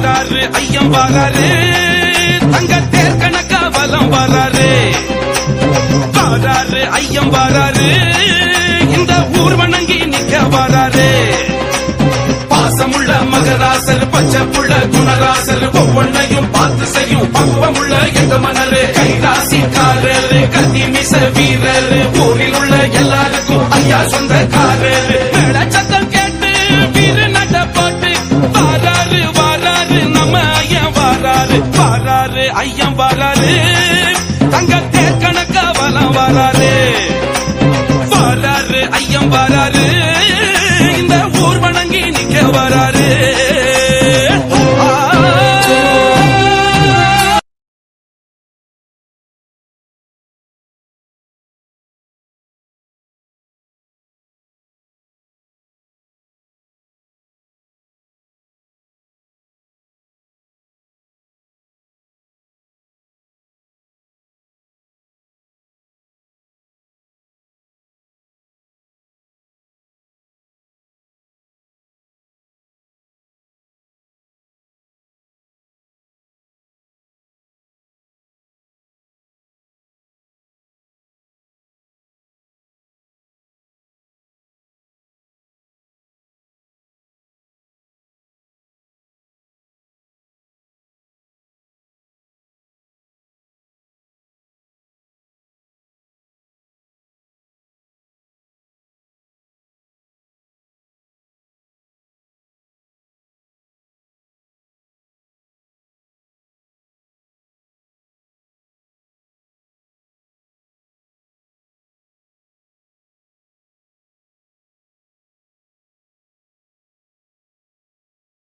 வாராரு ஐயம் வாராரு தங்க தேர் கணக்கா வலம் வாராரு வாராரு ஐயம் வாராரு இந்த ஊர் வணங்கி நிக்க வாராரு பாசமுள்ள மகராசர் பச்சை புள்ள குணராசர் ஒவ்வொன்னையும் பார்த்து செய்யும் பக்குவமுள்ள எங்க மணரு கைராசிக்காரர் கத்தி மிச வீரர் ஊரில் உள்ள எல்லாருக்கும் ஐயா சொந்தக்காரர் மேளச்சத்தம் கேட்டு வீர நட போட்டு வாராரு வாராரு நம்ம ஐயா வாராரு வாராரு ஐயம் வாராரு